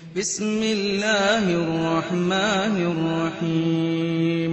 بسم الله الرحمن الرحيم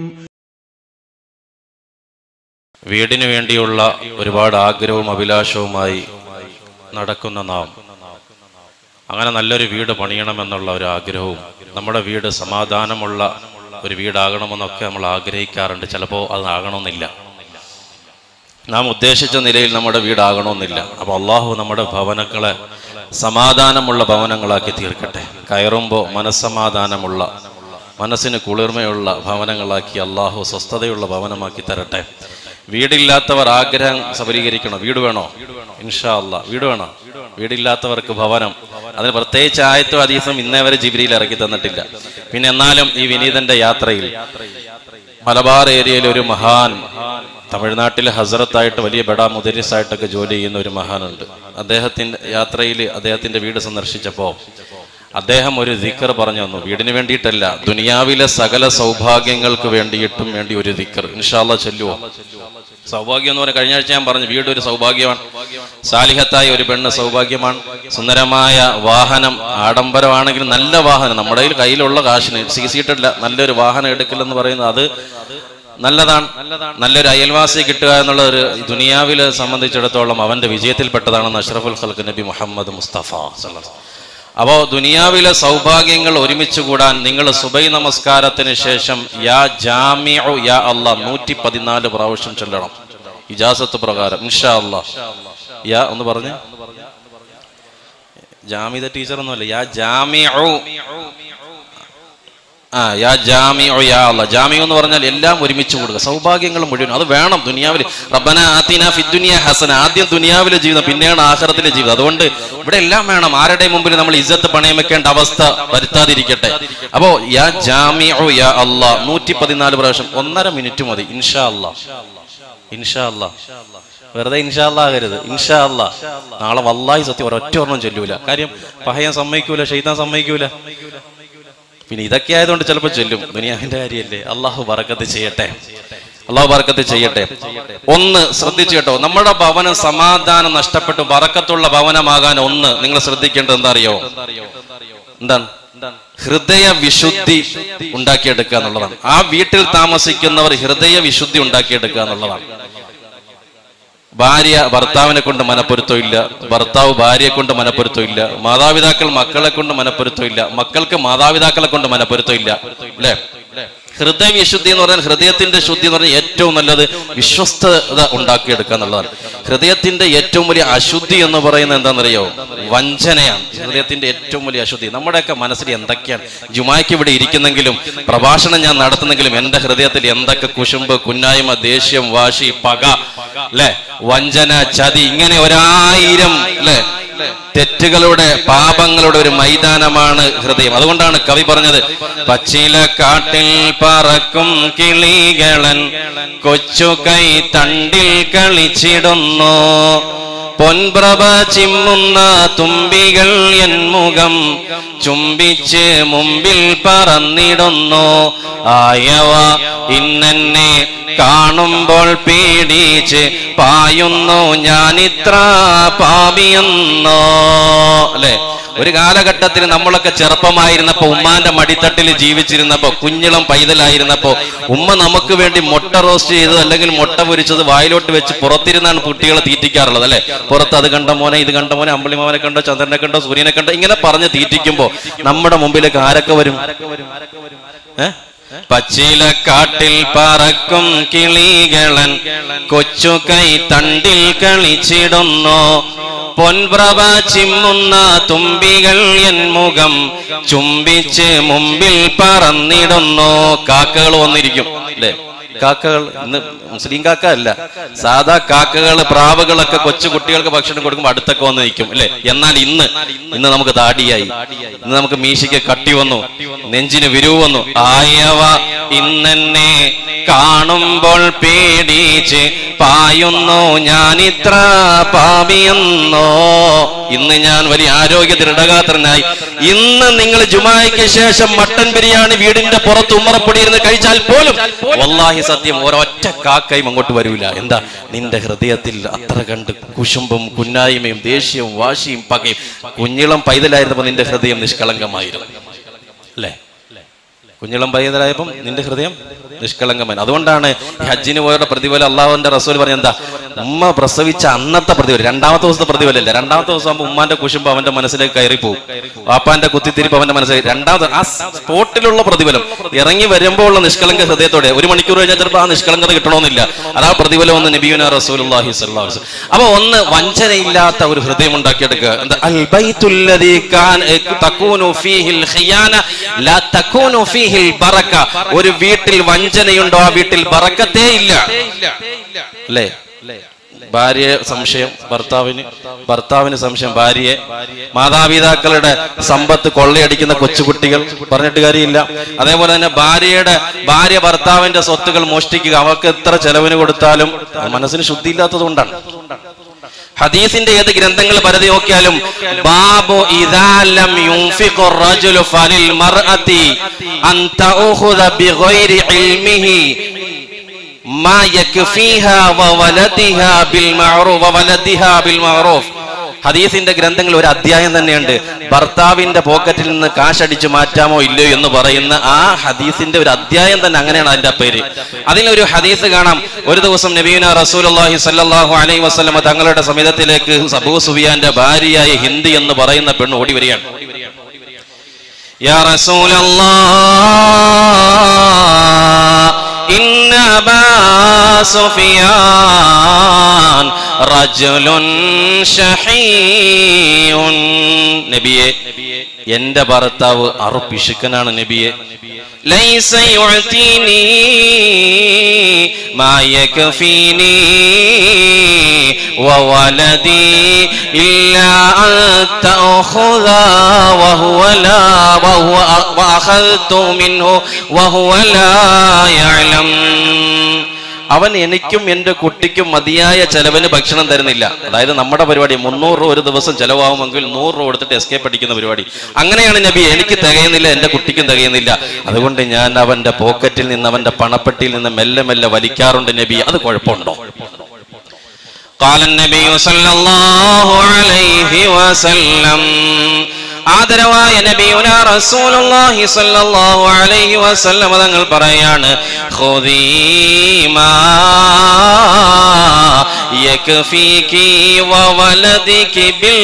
വീടിനു വേണ്ടിയുള്ള ഒരുപാട് ആഗ്രഹവും അഭിലാഷവുമായി നടക്കുന്ന നാം അങ്ങനെ നല്ലൊരു വീട് പണിയണമെന്നുള്ള ഒരു ആഗ്രഹവും നമ്മുടെ വീട് സമാധാനമുള്ള ഒരു വീടാകണമെന്നൊക്കെ നമ്മൾ ആഗ്രഹിക്കാറുണ്ട് ചിലപ്പോൾ അത് ആകണമെന്നില്ല നാം ഉദ്ദേശിച്ച നിലയിൽ നമ്മുടെ വീടാകണമെന്നില്ല അപ്പോൾ അള്ളാഹു നമ്മുടെ ഭവനങ്ങളെ സമാധാനമുള്ള ഭവനങ്ങളാക്കി തീർക്കട്ടെ കയറുമ്പോൾ മനസ്സമാധാനമുള്ള മനസ്സിന് കുളിർമയുള്ള ഭവനങ്ങളാക്കി അള്ളാഹു സ്വസ്ഥതയുള്ള ഭവനമാക്കി തരട്ടെ വീടില്ലാത്തവർ ആഗ്രഹം സബലീകരിക്കണം വീട് വേണോ ഇൻഷാ അല്ലാ വീട് വേണോ വീടില്ലാത്തവർക്ക് ഭവനം അതിന് പ്രത്യേകിച്ച് ആയത്തോ അതീസം ഇന്നേ വരെ ജിബിരിയിൽ ഇറക്കി തന്നിട്ടില്ല പിന്നെ എന്നാലും ഈ വിനീതന്റെ യാത്രയിൽ മലബാർ ഏരിയയിൽ ഒരു മഹാൻ തമിഴ്നാട്ടിലെ ഹസറത്തായിട്ട് വലിയ ബഡാ മുദരിസായിട്ടൊക്കെ ജോലി ചെയ്യുന്ന ഒരു മഹാനുണ്ട് അദ്ദേഹത്തിന്റെ യാത്രയിൽ അദ്ദേഹത്തിന്റെ വീട് സന്ദർശിച്ചപ്പോൾ അദ്ദേഹം ഒരു ദിക്കർ പറഞ്ഞു തന്നു വീടിന് വേണ്ടിയിട്ടല്ല ദുനിയാവിലെ സകല സൗഭാഗ്യങ്ങൾക്ക് വേണ്ടിയിട്ടും വേണ്ടി ഒരു ദിക്കർ ഇൻഷാല്ല ചൊല്ലുവോ സൗഭാഗ്യം എന്ന് പറഞ്ഞാൽ കഴിഞ്ഞ ആഴ്ച ഞാൻ പറഞ്ഞു വീട് ഒരു സൗഭാഗ്യമാണ് സാലിഹത്തായ ഒരു പെണ്ണ് സൗഭാഗ്യമാണ് സുന്ദരമായ വാഹനം ആഡംബരമാണെങ്കിലും നല്ല വാഹനം നമ്മുടെ കയ്യിൽ കയ്യിലുള്ള കാശിന് സി സീറ്റല്ല നല്ലൊരു വാഹനം എടുക്കലെന്ന് പറയുന്നത് അത് നല്ലതാണ് നല്ലൊരു അയൽവാസി കിട്ടുക എന്നുള്ള ഒരു ദുനിയാവിലെ സംബന്ധിച്ചിടത്തോളം അവന്റെ വിജയത്തിൽപ്പെട്ടതാണെന്ന് അഷ്റഫുൽ ഖൽക്ക് നബി മുഹമ്മദ് മുസ്തഫ സല്ലല്ലാഹു അലൈഹി വസല്ലം. അപ്പോ ദുനിയാവിലെ സൗഭാഗ്യങ്ങൾ ഒരുമിച്ച് കൂടാൻ നിങ്ങൾ സുബൈ നമസ്കാരത്തിന് ശേഷം യാ ജാമിഉ യാ അല്ലാ നൂറ്റി പതിനാല് പ്രാവശ്യം ചൊല്ലണം ഇജാസത്ത് പ്രകാരം ഇൻഷാ അല്ലാ യാ ഒന്ന് പറഞ്ഞേ ജാമിദ ടീച്ചർ ഒന്നുമല്ല യാ ജാമിഉ ആ യാ ജാമിഉ യാ അല്ലാ ജാമിഉ എന്ന് പറഞ്ഞാൽ എല്ലാം ഒരുമിച്ച് കൂടുക സൗഭാഗ്യങ്ങൾ മുഴുവൻ അത് വേണം ദുനിയാവിൽ റബ്ബന ആതിന ഫിദ്ദുനിയ ഹസന ആദ്യം ദുനിയാവിലെ ജീവിതം പിന്നെയാണ് ആഖിറത്തിലെ ജീവിതം അതുകൊണ്ട് ഇവിടെ എല്ലാം വേണം ആരുടെ മുമ്പിൽ നമ്മൾ ഇജ്ജത്ത് പണയം വെക്കേണ്ട അവസ്ഥ വരുത്താതിരിക്കട്ടെ അപ്പോ യാ ജാമിഉ യാ അല്ലാ നൂറ്റി പതിനാല് പ്രാവശ്യം ഒന്നര മിനിറ്റ് മതി ഇൻഷാ അല്ലാ ഇൻഷാ അല്ലാ വെറുതെ ഇൻഷാ അല്ലാ ആകരുത് ഇൻഷാ അല്ലാ നാളെ വല്ലായി സത്യം ഒരൊറ്റ ഒരെണ്ണം ചൊല്ലൂല കാര്യം പഹയൻ സമ്മതിക്കൂല ഷെയ്താൻ സമ്മതിക്കൂല പിന്നെ ഇതൊക്കെ ആയതുകൊണ്ട് ചിലപ്പോൾ ചൊല്ലും ദുനിയാവിന്റെ കാര്യമല്ലേ അള്ളാഹു ബറക്കത്ത് ചെയ്യട്ടെ അള്ളാഹു ബറക്കത്ത് ചെയ്യട്ടെ ഒന്ന് ശ്രദ്ധിച്ചു കേട്ടോ നമ്മുടെ ഭവനം സമാധാനം നഷ്ടപ്പെട്ടു ബറക്കത്തുള്ള ഭവനമാകാൻ ഒന്ന് നിങ്ങൾ ശ്രദ്ധിക്കേണ്ടത് എന്താ അറിയോ എന്താണ് ഹൃദയ വിശുദ്ധി ഉണ്ടാക്കിയെടുക്കുക എന്നുള്ളതാണ് ആ വീട്ടിൽ താമസിക്കുന്നവർ ഹൃദയ വിശുദ്ധി ഉണ്ടാക്കിയെടുക്കുക എന്നുള്ളതാണ് ഭാര്യ ഭർത്താവിനെ കൊണ്ട് മനപ്പൊരുത്തം ഇല്ല ഭർത്താവ് ഭാര്യയെ കൊണ്ട് മനപ്പൊരുത്തം ഇല്ല മാതാപിതാക്കൾ മക്കളെ കൊണ്ട് മനപ്പൊരുത്തം ഇല്ല മക്കൾക്ക് മാതാപിതാക്കളെ കൊണ്ട് മനപ്പൊരുത്തം ഇല്ല അല്ലേ ഹൃദയ വിശുദ്ധി എന്ന് പറഞ്ഞാൽ ഹൃദയത്തിന്റെ ശുദ്ധി എന്ന് പറഞ്ഞാൽ ഏറ്റവും നല്ലത് വിശ്വസ്തത ഉണ്ടാക്കിയെടുക്കുക എന്നുള്ളതാണ് ഹൃദയത്തിന്റെ ഏറ്റവും വലിയ അശുദ്ധി എന്ന് പറയുന്നത് എന്താണെന്നറിയോ വഞ്ചനയാണ് ഹൃദയത്തിന്റെ ഏറ്റവും വലിയ അശുദ്ധി നമ്മുടെയൊക്കെ മനസ്സിൽ എന്തൊക്കെയാണ് ജുമായ്ക്ക് ഇവിടെ ഇരിക്കുന്നെങ്കിലും പ്രഭാഷണം ഞാൻ നടത്തുന്നെങ്കിലും എന്റെ ഹൃദയത്തിൽ എന്തൊക്കെ കുശുമ്പ് കുന്നായ്മ ദേഷ്യം വാശി പക അല്ലെ വഞ്ചന ചതി ഇങ്ങനെ ഒരായിരം അല്ലെ തെറ്റുകളുടെ പാപങ്ങളുടെ ഒരു മൈതാനമാണ് ഹൃദയം അതുകൊണ്ടാണ് കവി പറഞ്ഞത് പച്ചില കാട്ടിൽ പറക്കും കിളികളൻ കൊച്ചു കൈ തണ്ടിൽ കളിച്ചിടുന്നു പൊൻപ്രഭ ചിമ്മുന്ന തുമ്പികൾ എൻ മുഖം ചുംബിച്ച് മുമ്പിൽ പറന്നിടുന്നു ആയവ ഇന്നെന്നെ കാണുമ്പോൾ പേടിച്ച് പായുന്നു ഞാനിത്ര പാപിയെന്നോ അല്ലെ ഒരു കാലഘട്ടത്തിൽ നമ്മളൊക്കെ ചെറുപ്പമായിരുന്നപ്പോ ഉമ്മാന്റെ മടിത്തട്ടിൽ ജീവിച്ചിരുന്നപ്പോ കുഞ്ഞിളം പൈതലായിരുന്നപ്പോ ഉമ്മ നമുക്ക് വേണ്ടി മുട്ട റോസ്റ്റ് ചെയ്തത് അല്ലെങ്കിൽ മുട്ട പൊരിച്ചത് വായിലോട്ട് വെച്ച് പുറത്തിരുന്നാണ് കുട്ടികളെ തീറ്റിക്കാറുള്ളത് അല്ലെ പുറത്ത് അത് കണ്ട മോനെ ഇത് കണ്ട മോനെ അമ്പിളിമാവനെ കണ്ടോ ചന്ദ്രനെ കണ്ടോ സൂര്യനെ കണ്ടോ ഇങ്ങനെ പറഞ്ഞ് തീറ്റിക്കുമ്പോ നമ്മുടെ മുമ്പിലേക്ക് ആരൊക്കെ വരും ഏ പച്ചിലക്കാട്ടിൽ പറക്കും കിളികളൻ കൊച്ചു കൈ തണ്ടിൽ കളിച്ചിടുന്നു പൊൻപ്രഭ ചിമ്മുന്ന തുമ്പികൾ എൻ മുഖം ചുംബിച്ച് മുമ്പിൽ പറന്നിടുന്നു കാക്കകൾ വന്നിരിക്കും അല്ലേ കാക്കകൾ ഇന്ന് മുസ്ലിം കാക്ക അല്ല സാധാ കാക്കകൾ പ്രാവുകളൊക്കെ കൊച്ചു കുട്ടികൾക്ക് ഭക്ഷണം കൊടുക്കുമ്പോൾ അടുത്തൊക്കെ വന്ന് നിൽക്കും അല്ലെ എന്നാൽ ഇന്ന് ഇന്ന് നമുക്ക് താടിയായി ഇന്ന് നമുക്ക് മീശയ്ക്ക് കട്ടി വന്നു നെഞ്ചിന് വിരുവ് വന്നു ആയവ ഇന്നെന്നെ കാണുമ്പോൾ പേടിച്ച് പായുന്നു ഞാനിത്ര പാപിയെന്നോ ഇന്ന് ഞാൻ വലിയ ആരോഗ്യ ദൃഢഗാത്രനായി ഇന്ന് നിങ്ങൾ ജുമായ്ക്ക് ശേഷം മട്ടൻ ബിരിയാണി വീടിന്റെ പുറത്ത് ഉമ്മറപ്പൊടിയിരുന്ന് കഴിച്ചാൽ പോലും വല്ലാഹി സത്യം ഒരൊറ്റ കാക്കയും അങ്ങോട്ട് വരൂല എന്താ നിന്റെ ഹൃദയത്തിൽ അത്ര കണ്ട് കുശുമ്പും കുന്നായ്മയും ദേഷ്യവും വാശിയും പകയും കുഞ്ഞിളം പൈതലായിരുന്നപ്പോൾ നിന്റെ ഹൃദയം നിഷ്കളങ്കമായിരുന്നു അല്ലേ കുഞ്ഞിളം പൈതലായപ്പം നിന്റെ ഹൃദയം നിഷ്കളങ്കമായി അതുകൊണ്ടാണ് ഈ ഹജ്ജിന് പോയവരുടെ പ്രതിഫലം അള്ളാഹുവിന്റെ റസൂൽ പറഞ്ഞ എന്താ ഉമ്മ പ്രസവിച്ച അന്നത്തെ പ്രതിഫലം രണ്ടാമത്തെ ദിവസത്തെ പ്രതിഫലമല്ല രണ്ടാമത്തെ ദിവസം ആകുമ്പോൾ ഉമ്മാന്റെ കുശുമ്പ് അവന്റെ മനസ്സിലേക്ക് കയറി പോകും വാപ്പാന്റെ കുത്തിത്തിരിപ്പ് അവന്റെ മനസ്സിലേക്ക് രണ്ടാമത്തെ ആ സ്പോട്ടിലുള്ള പ്രതിഫലം ഇറങ്ങി വരുമ്പോൾ ഉള്ള നിഷ്കളങ്ക ഹൃദയത്തോടെ ഒരു മണിക്കൂർ കഴിഞ്ഞാൽ ചിലപ്പോൾ ആ നിഷ്കളങ്കത കിട്ടണമെന്നില്ല അതാ പ്രതിഫലം ഒന്ന് നബിയുന റസൂലുള്ളാഹി സ്വല്ലല്ലാഹു അലൈഹി വസല്ലം അപ്പൊ ഒന്ന് വഞ്ചനയില്ലാത്ത ഒരു ഹൃദയം ഉണ്ടാക്കിയെടുക്കുക എന്താ അൽ ബൈത്തുല്ലദീ കാൻ തകൂനു ഫീഹിൽ ഖിയാന ലാ തകൂനു ഫീഹിൽ ബറക ഒരു വീട്ടിൽ വഞ്ചനയുണ്ടോ ആ വീട്ടിൽ ബറക്കത്തേ ഇല്ല അല്ലേ ഭാര്യയെ സംശയം ഭർത്താവിന് ഭർത്താവിന് സംശയം ഭാര്യയെ മാതാപിതാക്കളുടെ സമ്പത്ത് കൊള്ളയടിക്കുന്ന കൊച്ചുകുട്ടികൾ പറഞ്ഞിട്ട് കാര്യമില്ല അതേപോലെ തന്നെ ഭാര്യയുടെ ഭാര്യ ഭർത്താവിന്റെ സ്വത്തുകൾ മോഷ്ടിക്കുക അവർക്ക് എത്ര ചെലവിന് കൊടുത്താലും അത് മനസ്സിന് ശുദ്ധിയില്ലാത്തത് കൊണ്ടാണ് ഹദീസിന്റെ ഏത് ഗ്രന്ഥങ്ങൾ പരതി നോക്കിയാലും ബാബു ഇദാലം യുൻഫിഖു റജുലു ഫലിൽ മർഅതി അൻ തഅഖുദ ബിഗൈരി ഇൽമിഹി മാ യക്ഫീഹാ വവലദിഹാ ബിൽ മഅറൂഫ് വവലദിഹാ ബിൽ മഅറൂഫ് ഹദീസിന്റെ ഗ്രന്ഥങ്ങൾ ഒരു അധ്യായം തന്നെയുണ്ട് ഭർത്താവിന്റെ പോക്കറ്റിൽ നിന്ന് കാശടിച്ചു മാറ്റാമോ ഇല്ലയോ എന്ന് പറയുന്ന ആ ഹദീസിന്റെ ഒരു അധ്യായം തന്നെ അങ്ങനെയാണ് അതിന്റെ പേര് അതിലൊരു ഹദീസ് കാണാം ഒരു ദിവസം നബീന റസൂലുള്ളാഹി സ്വല്ലല്ലാഹു അലൈഹി വസല്ലമ തങ്ങളുടെ സമിതത്തിലേക്ക് അബൂ സുഫിയാന്റെ ഭാര്യയായ ഹിന്ദി എന്ന് പറയുന്ന പെണ്ണ് ഓടി വരികയാണ് യാ റസൂലല്ലാഹ് إن أبا سفيان رجل شحيح നബിയെ എന്റെ ഭർത്താവ് അറുപ്പിശുക്കനാണ് നബിയെ ലൈസ യുഅ്തീനി മാ യക്ഫീനി وولدي إلا أن تأخذ وهو لا وهو وأخذت منه وهو لا يعلم അവൻ എനിക്കും എന്റെ കുട്ടിക്കും മതിയായ ചെലവിന് ഭക്ഷണം തരുന്നില്ല അതായത് നമ്മുടെ പരിപാടി മുന്നൂറ് രൂപ ഒരു ദിവസം ചെലവാകുമെങ്കിൽ നൂറ് രൂപ കൊടുത്തിട്ട് എസ്കേപ്പ് അടിക്കുന്ന പരിപാടി അങ്ങനെയാണ് നബി എനിക്ക് തികയുന്നില്ല എന്റെ കുട്ടിക്കും തികയുന്നില്ല അതുകൊണ്ട് ഞാൻ അവന്റെ പോക്കറ്റിൽ നിന്ന് അവന്റെ പണപ്പെട്ടിയിൽ നിന്ന് മെല്ലെ മെല്ലെ വലിക്കാറുണ്ട് നബി അത് കുഴപ്പമുണ്ടോ قال النبي صلى الله عليه وسلم ആദരവായ നബിയുന റസൂലുള്ളാഹി സ്വല്ലല്ലാഹു അലൈഹി വസല്ലം തങ്ങൾ പറയാണ് ഖുദീമാ യക്ഫീകി വവലദികി ബിൽ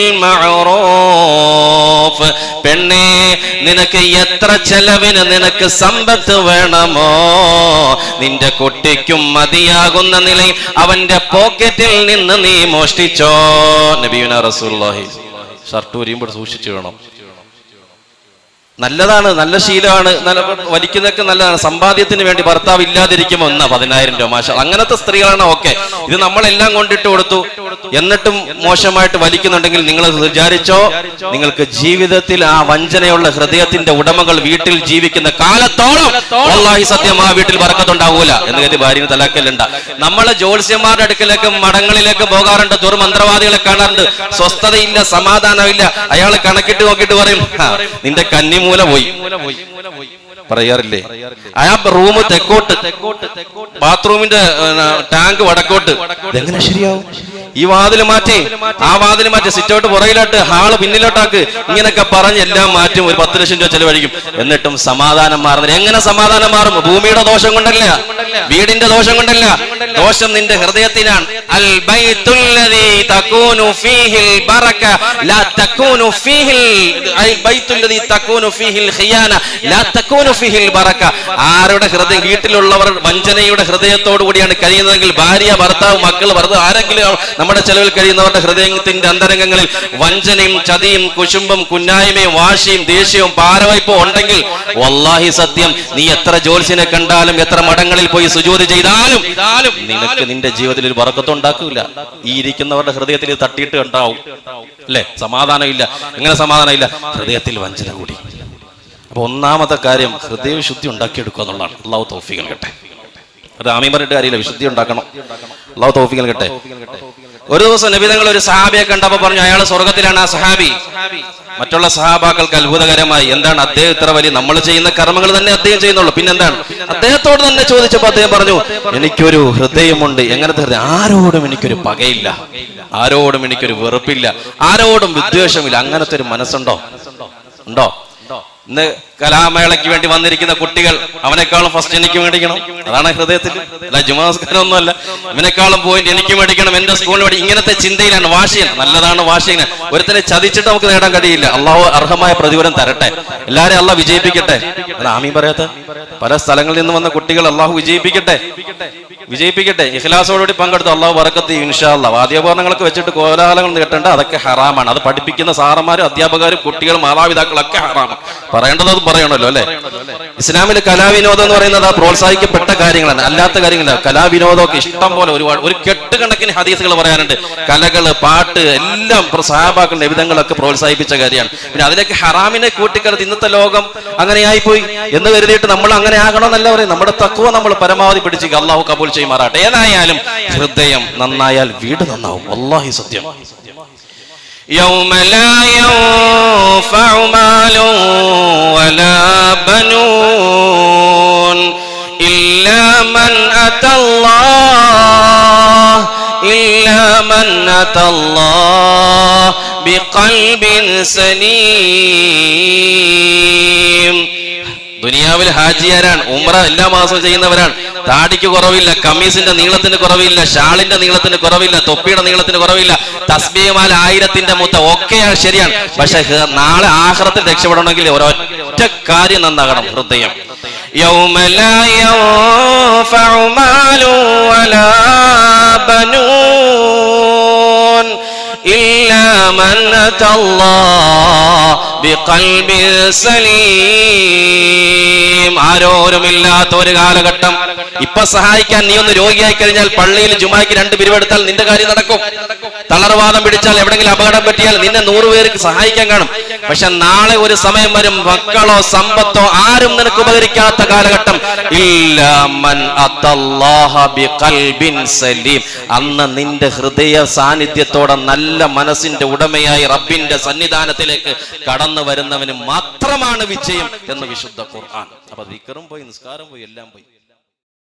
മഅറൂഫ് പെണ്ണേ നിനക്ക് എത്ര ചെലവിന് നിനക്ക് സമ്പത്ത് വേണമോ നിന്റെ കുട്ടിക്കും മതിയാകുന്ന നിലയിൽ അവന്റെ പോക്കറ്റിൽ നിന്ന് നീ മോഷ്ടിച്ചോ നബിയുന റസൂലുള്ളാഹി ഷർട്ട് ഉരിയുമ്പോൾ സൂക്ഷിച്ചു വേണം നല്ലതാണ് നല്ല ശീലമാണ് നല്ല വലിക്കുന്നതൊക്കെ നല്ലതാണ് സമ്പാദ്യത്തിന് വേണ്ടി ഭർത്താവ് ഇല്ലാതിരിക്കുമോ എന്നാ പതിനായിരം രൂപ മാഷ അങ്ങനത്തെ സ്ത്രീകളാണ് ഓക്കെ ഇത് നമ്മളെല്ലാം കൊണ്ടിട്ട് കൊടുത്തു എന്നിട്ടും മോശമായിട്ട് വലിക്കുന്നുണ്ടെങ്കിൽ നിങ്ങൾ വിചാരിച്ചോ നിങ്ങൾക്ക് ജീവിതത്തിൽ ആ വഞ്ചനയുള്ള ഹൃദയത്തിന്റെ ഉടമകൾ വീട്ടിൽ ജീവിക്കുന്ന കാലത്തോളം വല്ലാഹി സത്യം ആ വീട്ടിൽ പറക്കത്തുണ്ടാവൂല എന്ന് കരുതി ഭാര്യന് തലാക്കലുണ്ട നമ്മളെ ജ്യോത്സ്യന്മാരുടെ അടുക്കലേക്ക് മഠങ്ങളിലേക്ക് പോകാറുണ്ട് ദുർമന്ത്രവാദികളെ കാണാറുണ്ട് സ്വസ്ഥതയില്ല സമാധാനമില്ല അയാൾ കണക്കിട്ട് നോക്കിയിട്ട് പറയും "ആ, നിന്റെ കന്നിമൂല പോയി പറയാറില്ലേ ആ റൂം തെക്കോട്ട് ബാത്റൂമിന്റെ ടാങ്ക് വടക്കോട്ട് ഇതെങ്ങനെ ശരിയാവും ഈ വാതിൽ മാറ്റി ആ വാതിൽ മാറ്റി സിറ്റൗട്ട് പുറകിലോട്ട് ഹാള് പിന്നിലോട്ടാക്ക് ഇങ്ങനൊക്കെ പറഞ്ഞ് എല്ലാം മാറ്റും ഒരു പത്ത് ലക്ഷം രൂപ ചെലവഴിക്കും എന്നിട്ടും സമാധാനം മാറുന്നില്ല എങ്ങനെ സമാധാനം മാറും ഭൂമിയുടെ ദോഷം കൊണ്ടല്ല വീടിന്റെ ദോഷം കൊണ്ടല്ല ദോഷം നിന്റെ ഹൃദയത്തിനാണ് അൽ ബൈത്തുല്ലദീ തകൂനു ഫീഹിൽ ബറക ലാ തകൂനു ഫീഹിൽ അൽ ബൈത്തുല്ലദീ തകൂനു ഫീഹിൽ ഖിയാന ലാ തകൂനു ഫീഹിൽ ബറക ആരുടെ ഹൃദയം വീട്ടിലുള്ളവർ വഞ്ചനയുടെ ഹൃദയത്തോടു കൂടിയാണ് കഴിയുന്നതെങ്കിൽ ഭാര്യ ഭർത്താവ് മക്കൾ ഭർത്താവ് ആരെങ്കിലും നമ്മുടെ ചെലവിൽ കഴിയുന്നവരുടെ ഹൃദയത്തിന്റെ അന്തരംഗങ്ങളിൽ വഞ്ചനയും ചതിയും കുശുമ്പും കുന്നായ്മയും വാശിയും ദേഷ്യവും പാരവയ്പും ഉണ്ടെങ്കിൽ വല്ലാഹി സത്യം നീ എത്ര ജോത്സ്യനെ കണ്ടാലും എത്ര മഠങ്ങളിൽ പോയി സുജോതി ചെയ്താലും നിനക്ക് നിന്റെ ജീവിതത്തിൽ ഒരു വറക്കത്തും ഉണ്ടാക്കൂല ഈ ഇരിക്കുന്നവരുടെ ഹൃദയത്തിൽ ഇത് തട്ടിയിട്ട് ഉണ്ടാവും അല്ലെ സമാധാനമില്ല എങ്ങനെ സമാധാനമില്ല ഹൃദയത്തിൽ വഞ്ചന കൂടി അപ്പൊ ഒന്നാമത്തെ കാര്യം ഹൃദയശുദ്ധി ഉണ്ടാക്കിയെടുക്കുക എന്നുള്ളതാണ് അള്ളാഹു തൗഫീഖ് നൽകട്ടെ ഒരു ആമി പറഞ്ഞിട്ട് കാര്യമില്ല വിശുദ്ധി ഉണ്ടാക്കണം അള്ളാഹു തോഫിക്കൽ കട്ടെ ഒരു ദിവസം നബിതങ്ങൾ ഒരു സഹാബിയെ കണ്ടപ്പോ പറഞ്ഞു അയാൾ സ്വർഗത്തിലാണ് ആ സഹാബി മറ്റുള്ള സഹാബാക്കൾക്ക് അത്ഭുതകരമായി എന്താണ് അദ്ദേഹം ഇത്ര വലിയ നമ്മൾ ചെയ്യുന്ന കർമ്മങ്ങൾ തന്നെ അദ്ദേഹം ചെയ്യുന്നുള്ളൂ പിന്നെന്താണ് അദ്ദേഹത്തോട് തന്നെ ചോദിച്ചപ്പോൾ അദ്ദേഹം പറഞ്ഞു എനിക്കൊരു ഹൃദയമുണ്ട് എങ്ങനത്തെ ഹൃദയം ആരോടും എനിക്കൊരു പകയില്ല ആരോടും എനിക്കൊരു വെറുപ്പില്ല ആരോടും വിദ്വേഷമില്ല അങ്ങനത്തെ ഒരു മനസ്സുണ്ടോ ഉണ്ടോ ഇന്ന് കലാമേളയ്ക്ക് വേണ്ടി വന്നിരിക്കുന്ന കുട്ടികൾ അവനേക്കാളും ഫസ്റ്റ് എനിക്ക് മേടിക്കണം അതാണ് ഹൃദയത്തിൽ അല്ല ജുമാസ്കാരം ഒന്നുമല്ല ഇവനേക്കാളും പോയിന്റ് എനിക്ക് മേടിക്കണം എന്റെ സ്കൂളിൽ വേണ്ടി ഇങ്ങനത്തെ ചിന്തയിലാണ് വാശിയാണ് നല്ലതാണ് വാശിയാണ് ഒരുത്തനെ ചതിച്ചിട്ട് നമുക്ക് നേടാൻ കഴിയില്ല അള്ളാഹു അർഹമായ പ്രതിഫലം തരട്ടെ എല്ലാരെയും അള്ളാഹ് വിജയിപ്പിക്കട്ടെ അത് ആമീൻ പറയാത്ത പല സ്ഥലങ്ങളിൽ നിന്ന് വന്ന കുട്ടികൾ അള്ളാഹു വിജയിപ്പിക്കട്ടെ വിജയിപ്പിക്കട്ടെ ഇഖ്ലാസോടുകൂടി പങ്കെടുത്ത് അള്ളാഹു വറക്കത്ത് ഇൻഷാല്ല വാദ്യോപകരണങ്ങളൊക്കെ വെച്ചിട്ട് കോലാഹലങ്ങൾ കേട്ടേണ്ട അതൊക്കെ ഹറാമാണ് അത് പഠിപ്പിക്കുന്ന സാറന്മാരും അധ്യാപകരും കുട്ടികളും മാതാപിതാക്കളൊക്കെ ഹറാമാണ് പറയേണ്ടത് അത് പറയണമല്ലോ അല്ലെ ഇസ്ലാമിൽ കലാവിനോദം എന്ന് പറയുന്നത് ആ പ്രോത്സാഹിക്കപ്പെട്ട കാര്യങ്ങളാണ് അല്ലാത്ത കാര്യങ്ങളല്ല കലാവിനോദമൊക്കെ ഇഷ്ടം പോലെ ഒരുപാട് ഒരു കെട്ടുകണക്കിന് ഹദീസുകൾ പറയാനുണ്ട് കലകള് പാട്ട് എല്ലാം സഹാബാക്കളുടെ വിധങ്ങളൊക്കെ പ്രോത്സാഹിപ്പിച്ച കാര്യമാണ് പിന്നെ അതിലേക്ക് ഹറാമിനെ കൂട്ടിക്കലത്ത് ഇന്നത്തെ ലോകം അങ്ങനെയായി പോയി എന്ന് കരുതിയിട്ട് നമ്മൾ അങ്ങനെ ആകണമെന്നല്ല പറയും നമ്മുടെ തക്കുവ നമ്മൾ പരമാവധി പിടിച്ച് അള്ളാഹു കബൂൽ ചെയ്യുമാറാട്ടെ ഏതായാലും ഹൃദയം നന്നായാൽ വീട് നന്നാവും അള്ളാഹി സത്യം يوم لا ينفع مال ولا بنون إلا من أتى الله إلا من أتى الله بقلب سليم ദുനിയാവിൽ ഹാജിയാരാണ് ഉമ്ര എല്ലാ മാസവും ചെയ്യുന്നവരാണ് താടിക്ക് കുറവില്ല കമ്മീസിന്റെ നീളത്തിന് കുറവില്ല ഷാളിന്റെ നീളത്തിന് കുറവില്ല തൊപ്പിയുടെ നീളത്തിന് കുറവില്ല തസ്ബീമാൽ ആയിരത്തിന്റെ മുത്ത ഒക്കെയാണ് ശരിയാണ് പക്ഷെ ഹൃ- നാളെ ആഹ്റത്തിൽ രക്ഷപ്പെടണമെങ്കിൽ ഒരൊറ്റ കാര്യം നന്നാകണം ഹൃദയം يوم لا ينفع مال ولا بنون إلا من أتى الله بقلب سليم ആരോരുമില്ലാത്ത ഒരു കാലഘട്ടം ഇപ്പൊ സഹായിക്കാൻ നീ ഒന്ന് രോഗിയായി കഴിഞ്ഞാൽ പള്ളിയിൽ ജുമാക്ക് രണ്ട് പിരിവെടുത്താൽ നിന്റെ കാര്യം നടക്കും തളർവാദം പിടിച്ചാൽ എവിടെങ്കിലും അപകടം പറ്റിയാൽ നിന്നെ നൂറ് പേർക്ക് സഹായിക്കാൻ കാണും പക്ഷെ നാളെ ഒരു സമയം വരും മക്കളോ സമ്പത്തോ ആരും നിനക്ക് ഉപകരിക്കാത്ത കാലഘട്ടം ഇല്ല മൻ അത്തല്ലാഹ ബിഖൽബിൻ സലീം അന്ന് നിന്റെ ഹൃദയ സാന്നിധ്യത്തോടെ നല്ല മനസ്സിന്റെ ഉടമയായി റബ്ബിന്റെ സന്നിധാനത്തിലേക്ക് കടന്നു വരുന്നവന് മാത്രമാണ് വിജയം എന്ന് വിശുദ്ധ ഖുർആൻ അപ്പൊ ദിക്കറും പോയി നിസ്കാരം പോയി എല്ലാം പോയി